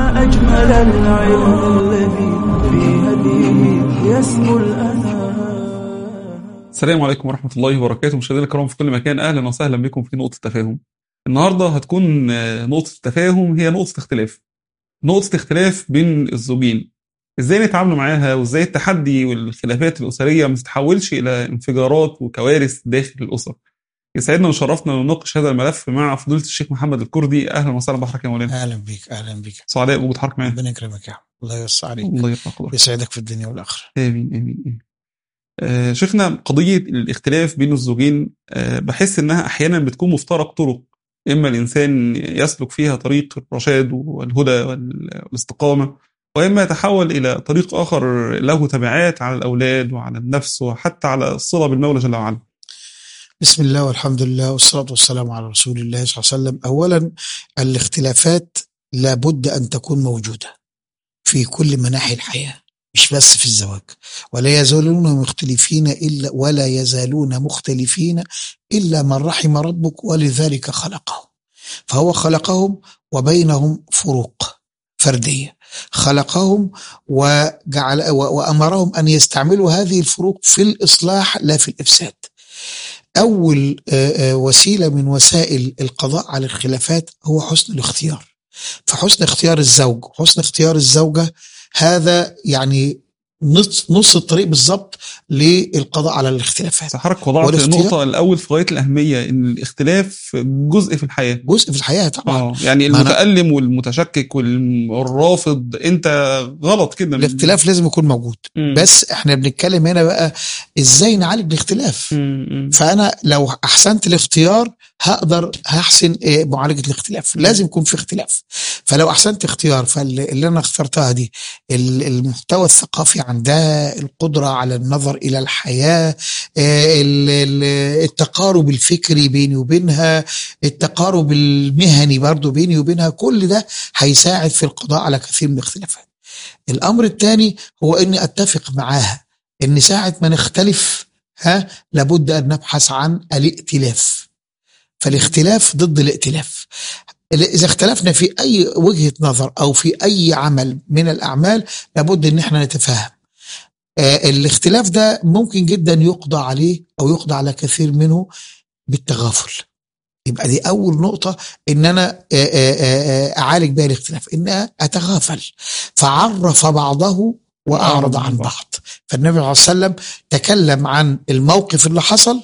ما أجمل العلم الذي في هديه يسمو الأذى السلام عليكم ورحمة الله وبركاته مشاهدينا الكرام في كل مكان أهلا وسهلا بكم في نقطة تفاهم النهاردة هتكون آه، نقطة التفاهم هي نقطة اختلاف نقطة اختلاف بين الزوجين ازاي نتعامل معاها وازاي التحدي والخلافات الأسرية ما تتحولش إلى انفجارات وكوارث داخل الأسر يسعدنا ويشرفنا نناقش هذا الملف مع فضيلة الشيخ محمد الكردي أهلا وسهلا بحضرتك يا مولانا اهلا بيك اهلا بيك سعداء بوجود حضرتك معانا ربنا يكرمك يا احمد الله يوسع عليك الله يرفع قدرك ويسعدك في الدنيا والاخره آمين آمين آمين. آه شيخنا قضية الاختلاف بين الزوجين آه بحس إنها أحيانا بتكون مفترق طرق إما الإنسان يسلك فيها طريق الرشاد والهدى وال- والاستقامة وإما يتحول إلى طريق آخر له تبعات على الأولاد وعلى النفس وحتى على الصلة بالمولى جل وعلا بسم الله والحمد لله والصلاه والسلام على رسول الله صلى الله عليه وسلم اولا الاختلافات لابد ان تكون موجوده في كل مناحي الحياه مش بس في الزواج ولا يزالون مختلفين الا ولا يزالون مختلفين الا من رحم ربك ولذلك خلقهم فهو خلقهم وبينهم فروق فرديه خلقهم وجعل و- وامرهم ان يستعملوا هذه الفروق في الاصلاح لا في الافساد أول آه، آه، وسيلة من وسائل القضاء على الخلافات هو حسن الاختيار فحسن اختيار الزوج حسن اختيار الزوجة هذا يعني نص نص الطريق بالظبط للقضاء على الاختلافات حضرتك وضعت والاختيار- النقطة الأول في غاية الأهمية إن الاختلاف جزء في الحياة جزء في الحياة طبعا اه يعني ما أنا- المتألم والمتشكك والرافض أنت غلط كده الاختلاف لازم يكون موجود مم. بس احنا بنتكلم هنا بقى ازاي نعالج الاختلاف مم. مم. فانا لو احسنت الاختيار هقدر هحسن آه، معالجه الاختلاف لازم يكون في اختلاف فلو احسنت اختيار فاللي انا اخترتها دي ال- المحتوى الثقافي عندها القدره على النظر الى الحياه آه، ال- ال- التقارب الفكري بيني وبينها التقارب المهني برضو بيني وبينها كل ده هيساعد في القضاء على كثير من الاختلافات الامر الثاني هو اني اتفق معاها ان ساعه ما نختلف ها لابد ان نبحث عن الائتلاف فالاختلاف ضد الائتلاف اذا اختلفنا في اي وجهه نظر او في اي عمل من الاعمال لابد ان احنا نتفاهم آه الاختلاف ده ممكن جدا يقضى عليه او يقضى على كثير منه بالتغافل يبقى دي اول نقطه ان انا آه، آه، آه، اعالج بها الاختلاف ان اتغافل فعرف بعضه واعرض عن بعض فالنبي صلى الله عليه وسلم تكلم عن الموقف اللي حصل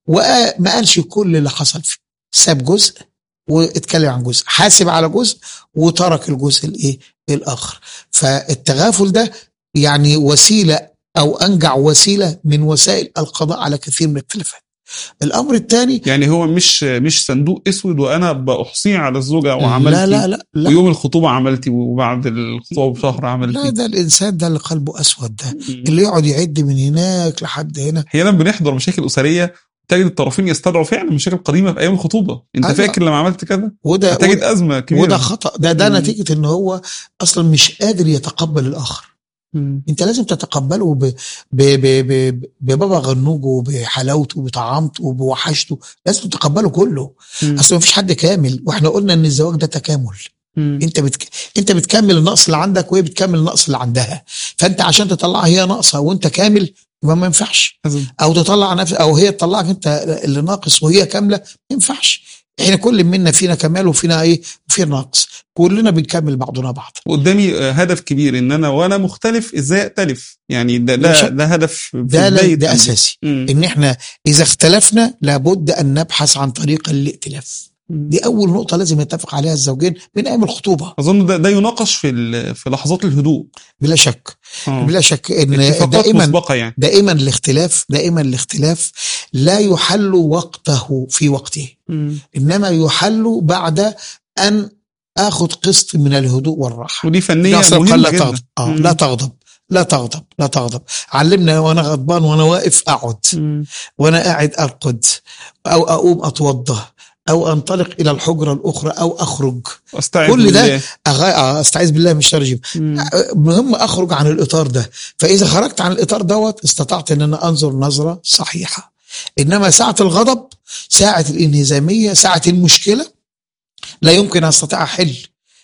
وما قالش كل اللي حصل فيه ساب جزء واتكلم عن جزء حاسب على جزء وترك الجزء الايه الاخر فالتغافل ده يعني وسيله او انجع وسيله من وسائل القضاء على كثير من الاختلافات الامر الثاني يعني هو مش مش صندوق اسود وانا بحصيه على الزوجه وعملتي لا لا لا لا, ويوم الخطوبه عملتي وبعد الخطوبه بشهر لا عملتي ده الانسان ده اللي قلبه اسود ده مم. اللي يقعد يعد من هناك لحد هنا احيانا بنحضر مشاكل اسريه تجد الطرفين يستدعوا فعلا مشاكل قديمه في ايام الخطوبه انت أيوة. فاكر لما عملت كذا وده تجد وده, ازمه كبيره وده خطا ده ده مم. نتيجه ان هو اصلا مش قادر يتقبل الاخر مم. انت لازم تتقبله ب- ب- ب- ب- ببابا غنوجه بحلاوته بطعامته بوحشته لازم تتقبله كله مم. اصل مفيش حد كامل واحنا قلنا ان الزواج ده تكامل مم. انت بتك... انت بتكمل النقص اللي عندك وهي بتكمل النقص اللي عندها فانت عشان تطلعها هي ناقصه وانت كامل يبقى ما ينفعش لازم. او تطلع نفس او هي تطلعك انت اللي ناقص وهي كامله ما ينفعش احنا كل منا فينا كمال وفينا ايه وفينا نقص كلنا بنكمل بعضنا بعض قدامي آه، هدف كبير ان انا وانا مختلف ازاي ائتلف يعني ده لا ده, شك. ده هدف في ده لا بداية ده أمري. اساسي مم. ان احنا اذا اختلفنا لابد ان نبحث عن طريق الائتلاف دي اول نقطه لازم يتفق عليها الزوجين من ايام الخطوبه اظن ده, ده يناقش في ال- في لحظات الهدوء بلا شك آه. بلا شك ان اتفاقات دائما مسبقه يعني دائما الاختلاف دائما الاختلاف لا يحل وقته في وقته انما يحل بعد ان اخذ قسط من الهدوء والراحه ودي فنيه ناصر قال مهمه لا جدا تغضب آه مم. لا تغضب لا تغضب لا تغضب علمنا وانا غضبان وانا واقف اقعد مم. وانا قاعد ارقد او اقوم اتوضا او انطلق الى الحجره الاخرى او اخرج واستعذ كل ده بالله. أغ- استعيذ بالله من الشر الرجيم مم. مهم اخرج عن الاطار ده فاذا خرجت عن الاطار دوت استطعت ان انا انظر نظره صحيحه انما ساعه الغضب ساعه الانهزاميه ساعه المشكله لا يمكن ان استطيع احل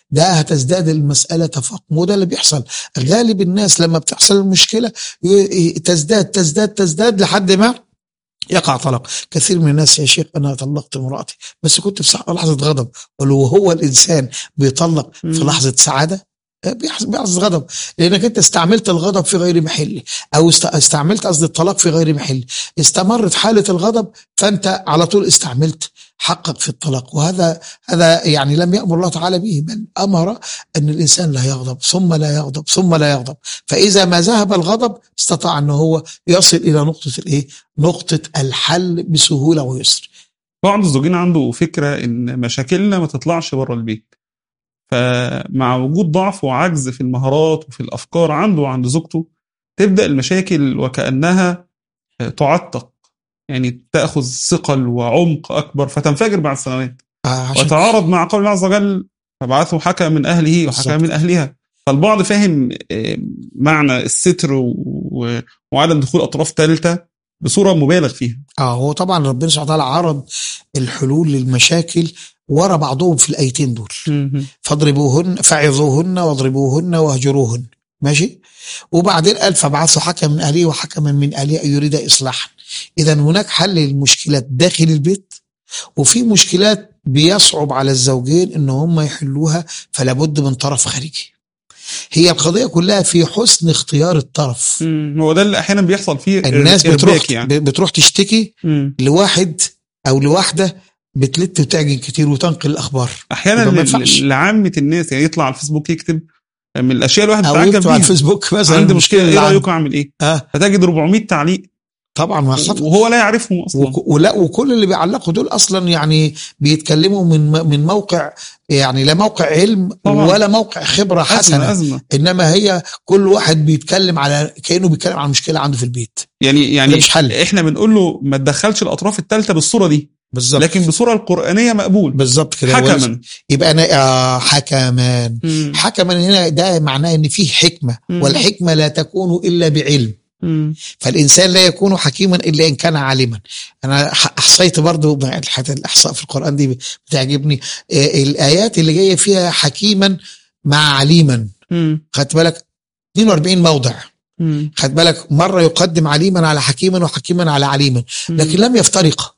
ده هتزداد المساله تفاقم وده اللي بيحصل غالب الناس لما بتحصل المشكله ي- تزداد تزداد تزداد لحد ما يقع طلاق كثير من الناس يا شيخ انا طلقت امراتي بس كنت في سع- لحظه غضب ولو هو الانسان بيطلق في مم. لحظه سعاده بيحصل بيحصل غضب لانك انت استعملت الغضب في غير محله او است- استعملت قصد الطلاق في غير محله استمرت حاله الغضب فانت على طول استعملت حقك في الطلاق وهذا هذا يعني لم يامر الله تعالى به بل امر ان الانسان لا يغضب ثم لا يغضب ثم لا يغضب فاذا ما ذهب الغضب استطاع ان هو يصل الى نقطه الايه؟ نقطه الحل بسهوله ويسر. بعض الزوجين عنده فكرة إن مشاكلنا ما تطلعش بره البيت فمع وجود ضعف وعجز في المهارات وفي الأفكار عنده وعند زوجته تبدأ المشاكل وكأنها تعتق يعني تأخذ ثقل وعمق أكبر فتنفجر بعد سنوات آه، عشان وتعارض مع قول الله عز وجل فبعثوا حكم من أهله وحكم بالظبط. من أهلها فالبعض فاهم آه، معنى الستر و- وعدم دخول أطراف ثالثة بصورة مبالغ فيها اه هو طبعا ربنا سبحانه وتعالى عرض الحلول للمشاكل ورا بعضهم في الايتين دول فاضربوهن فعظوهن واضربوهن واهجروهن ماشي وبعدين قال فبعثوا حكما من اهله وحكما من اهله ان يريد اصلاحا اذا هناك حل للمشكلات داخل البيت وفي مشكلات بيصعب على الزوجين ان هم يحلوها فلا بد من طرف خارجي هي القضيه كلها في حسن اختيار الطرف مم. هو ده اللي احيانا بيحصل فيه الناس إرباك بتروح يعني بتروح تشتكي مم. لواحد او لواحده بتلت وتعجن كتير وتنقل الاخبار احيانا يبقى ما ل- ينفعش. لعامه الناس يعني يطلع على الفيسبوك يكتب من الاشياء الواحد او بيتعجب يكتب على بيها الفيسبوك مثلا عندي مشكله ايه اللي عندي. رايكم اعمل ايه اه فتجد 400 تعليق طبعا ما خطأ وهو لا يعرفهم اصلا وك- ولا وكل اللي بيعلقوا دول اصلا يعني بيتكلموا من من موقع يعني لا موقع علم طبعا. ولا موقع خبره حسنه ازمه ازمه انما هي كل واحد بيتكلم على كانه بيتكلم عن مشكله عنده في البيت يعني يعني ده مش حل. احنا بنقول له ما تدخلش الاطراف الثالثه بالصوره دي بالظبط لكن بصوره القرانيه مقبول بالظبط كده حكما يبقى انا آه حكمان مم. حكما هنا ده معناه ان فيه حكمه مم. والحكمه لا تكون الا بعلم مم. فالإنسان لا يكون حكيما إلا إن كان عالما أنا ح- أحصيت برضو مع الحاجات الإحصاء في القرآن دي بتعجبني آه، الآيات اللي جاية فيها حكيما مع عليما مم. خدت بالك 42 موضع مم. خدت بالك مرة يقدم عليما على حكيما وحكيما على عليما لكن لم يفترق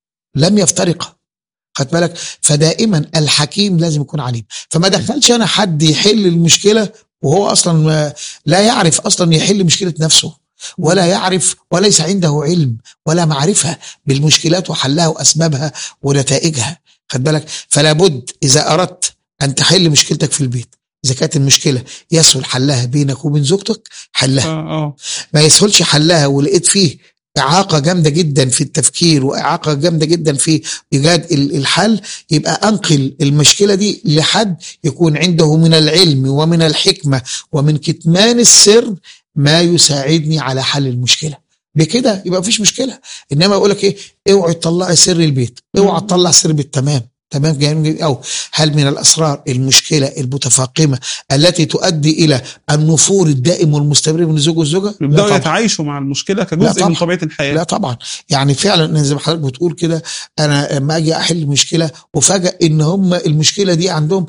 لم يفترق خدت بالك فدائما الحكيم لازم يكون عليم فما دخلش انا حد يحل المشكله وهو اصلا ما- لا يعرف اصلا يحل مشكله نفسه ولا يعرف وليس عنده علم ولا معرفه بالمشكلات وحلها واسبابها ونتائجها خد بالك فلا بد اذا اردت ان تحل مشكلتك في البيت اذا كانت المشكله يسهل حلها بينك وبين زوجتك حلها اه اه ما يسهلش حلها ولقيت فيه إعاقة جامدة جدا في التفكير وإعاقة جامدة جدا في إيجاد ال- الحل يبقى أنقل المشكلة دي لحد يكون عنده من العلم ومن الحكمة ومن كتمان السر ما يساعدني على حل المشكلة بكده يبقى مفيش مشكلة إنما أقول لك إيه اوعي تطلعي سر البيت اوعي تطلع سر البيت تمام تمام جميل أو هل من الأسرار المشكلة المتفاقمة التي تؤدي إلى النفور الدائم والمستمر من الزوج والزوجة لا يبداوا طبعا. يتعايشوا مع المشكله لا كجزء طبعا. من طبيعه الحياه لا طبعا يعني فعلا زي ما حضرتك بتقول كده انا لما اجي احل مشكله وفجاه ان هم المشكله دي عندهم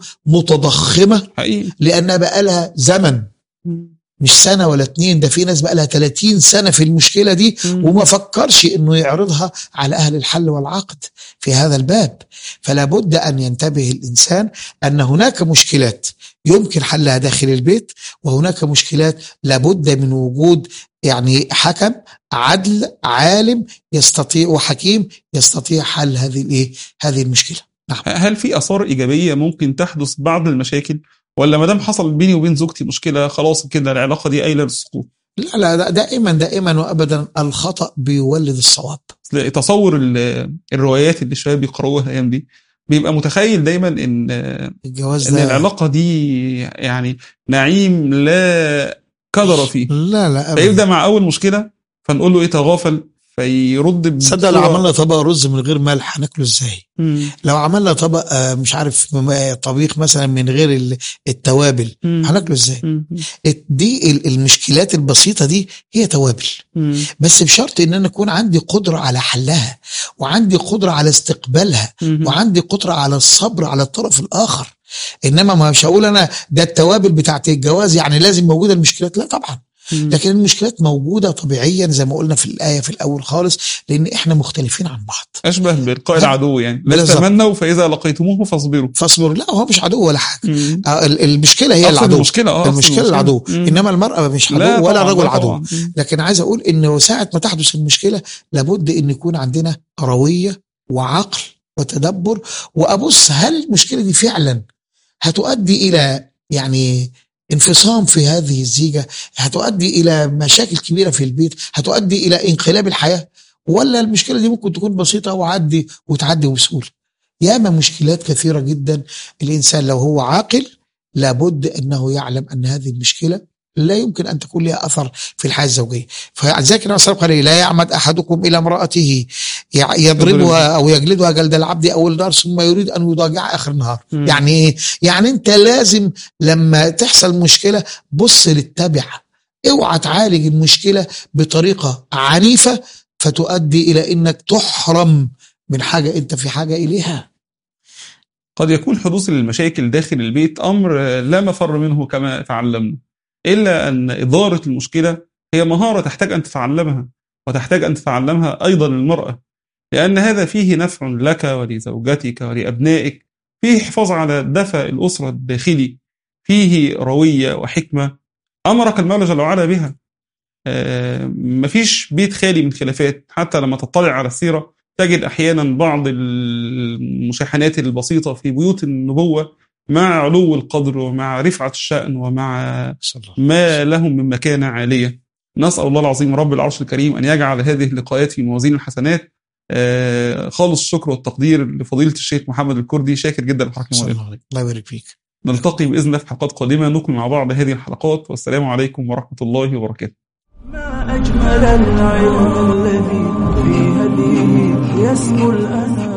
متضخمه حقيقي لانها بقى لها زمن مش سنه ولا اتنين ده في ناس بقى لها 30 سنه في المشكله دي مم. وما فكرش انه يعرضها على اهل الحل والعقد في هذا الباب فلا بد ان ينتبه الانسان ان هناك مشكلات يمكن حلها داخل البيت وهناك مشكلات لابد من وجود يعني حكم عدل عالم يستطيع وحكيم يستطيع حل هذه الايه هذه المشكله هل في اثار ايجابيه ممكن تحدث بعد المشاكل ولا ما دام حصل بيني وبين زوجتي مشكله خلاص كده العلاقه دي قايله للسقوط لا لا دا- دائما دائما وابدا الخطا بيولد الصواب أصل تصور ال- الروايات اللي الشباب بيقرأوها الايام دي بيبقى متخيل دايما ان الجواز ان ده العلاقه دي يعني نعيم لا قدر فيه لا لا فيبدا ابدا مع اول مشكله فنقول له ايه تغافل فيرد تصدق لو بصورة- عملنا طبق رز من غير ملح هناكله ازاي مم. لو عملنا طبق آه، مش عارف م- طبيخ مثلا من غير ال- التوابل مم. هناكله ازاي مم. دي ال- المشكلات البسيطة دي هي توابل مم. بس بشرط ان انا اكون عندي قدرة على حلها وعندي قدرة على استقبالها مم. وعندي قدرة على الصبر على الطرف الاخر انما ما مش هقول انا ده التوابل بتاعت الجواز يعني لازم موجودة المشكلات لا طبعا مم. لكن المشكلات موجودة طبيعيا زي ما قلنا في الآية في الأول خالص لأن إحنا مختلفين عن بعض اشبه بلقاء لا. العدو يعني لا بالظبط. تتمنوا فاذا لقيتموه فاصبروا فاصبر لا هو مش عدو ولا حاجة مم. آه، ال- المشكلة هي أقصد العدو المشكله اه أقصد المشكلة العدو مم. إنما المرأة مش لا عدو ولا طبعاً، الرجل لا عدو طبعاً. مم. لكن عايز أقول إنه ساعة ما تحدث المشكلة لابد إن يكون عندنا روية وعقل وتدبر وأبص هل المشكلة دي فعلا هتؤدي إلى يعني انفصام في هذه الزيجة هتؤدي إلى مشاكل كبيرة في البيت هتؤدي إلى انقلاب الحياة ولا المشكلة دي ممكن تكون بسيطة وعدي وتعدي بسهولة ياما مشكلات كثيرة جدا الإنسان لو هو عاقل لابد أنه يعلم أن هذه المشكلة لا يمكن أن تكون لها أثر في الحياة الزوجية فلذلك النبي صلى الله عليه وسلم قال لا يعمد أحدكم إلى امرأته يع- يضربها أو يجلدها جلد العبد أو النار ثم يريد أن يضاجع آخر النهار مم. يعني إيه؟ يعني أنت لازم لما تحصل مشكلة بص للتبع اوعى تعالج المشكلة بطريقة عنيفة فتؤدي إلى أنك تحرم من حاجة أنت في حاجة إليها قد يكون حدوث المشاكل داخل البيت امر آه، لا مفر منه كما تعلمنا الا ان اداره المشكله هي مهاره تحتاج ان تتعلمها وتحتاج ان تتعلمها ايضا المراه لان هذا فيه نفع لك ولزوجتك ولابنائك فيه حفاظ على دفء الاسره الداخلي فيه رويه وحكمه امرك المولى جل وعلا بها آه، مفيش بيت خالي من خلافات حتى لما تطلع على السيره تجد احيانا بعض المشاحنات البسيطه في بيوت النبوه مع علو القدر ومع رفعه الشان ومع ما لهم من مكانه عاليه نسال الله العظيم رب العرش الكريم ان يجعل هذه اللقاءات في موازين الحسنات آه، خالص الشكر والتقدير لفضيله الشيخ محمد الكردي شاكر جدا لحضرتك صلى مولانا الله عليه الله يبارك فيك نلتقي باذن الله في حلقات قادمه نكمل مع بعض هذه الحلقات والسلام عليكم ورحمه الله وبركاته ما أجمل العلم الذي في هديه يسمو الأنام